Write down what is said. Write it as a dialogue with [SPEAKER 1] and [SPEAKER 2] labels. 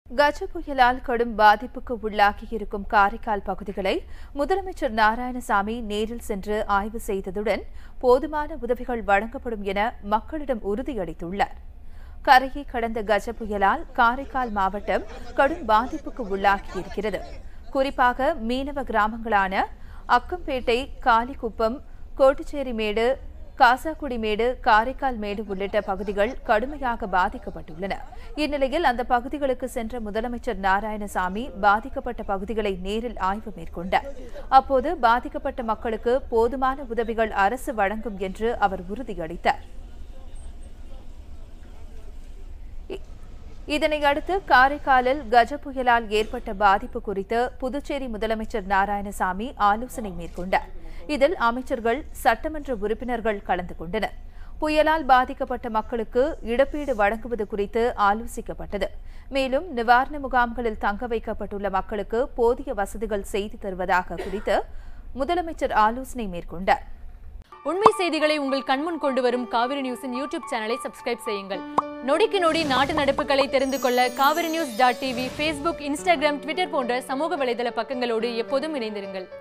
[SPEAKER 1] கஜ புயலால் கடும் பாதிப்புக்கு உள்ளாகியிருக்கும் காரைக்கால் பகுதிகளை முதலமைச்சர் நாராயணசாமி நேரில் சென்று ஆய்வு செய்ததுடன் போதுமான உதவிகள் வழங்கப்படும் என மக்களிடம் உறுதியளித்துள்ளார் கரையை கடந்த கஜ புயலால் காரைக்கால் மாவட்டம் கடும் பாதிப்புக்கு உள்ளாகியிருக்கிறது குறிப்பாக மீனவ கிராமங்களான அக்கம்பேட்டை காலிக்குப்பம் கோட்டுச்சேரிமேடு காசாக்குடிமேடு காரைக்கால் மேடு உள்ளிட்ட பகுதிகள் கடுமையாக பாதிக்கப்பட்டுள்ளன இந்நிலையில் அந்த பகுதிகளுக்கு சென்ற முதலமைச்சர் நாராயணசாமி பாதிக்கப்பட்ட பகுதிகளை நேரில் ஆய்வு மேற்கொண்டார் அப்போது பாதிக்கப்பட்ட மக்களுக்கு போதுமான உதவிகள் அரசு வழங்கும் என்று அவர் உறுதியளித்தார் இதனை அடுத்து காரைக்காலில் கஜ புயலால் ஏற்பட்ட பாதிப்பு குறித்து புதுச்சேரி முதலமைச்சர் நாராயணசாமி ஆலோசனை மேற்கொண்டார் இதில் அமைச்சர்கள் சட்டமன்ற உறுப்பினர்கள் கலந்து கொண்டனர் புயலால் பாதிக்கப்பட்ட மக்களுக்கு இழப்பீடு வழங்குவது குறித்து ஆலோசிக்கப்பட்டது மேலும் நிவாரண முகாம்களில் தங்க வைக்கப்பட்டுள்ள மக்களுக்கு போதிய வசதிகள் செய்து தருவதாக குறித்து முதலமைச்சர் ஆலோசனை மேற்கொண்டார்
[SPEAKER 2] உண்மை செய்திகளை உங்கள் கண்முன் கொண்டு வரும் காவிரி நியூஸின் யூடியூப் சேனலை சப்ஸ்கிரைப் செய்யுங்கள் நொடிக்கு நொடி நாட்டு நடப்புகளை தெரிந்து கொள்ள Kaveri news dot TV Facebook Instagram Twitter போன்ற சமூக வலைதள பக்கங்களோடு எப்போதும் இணைந்திருங்கள்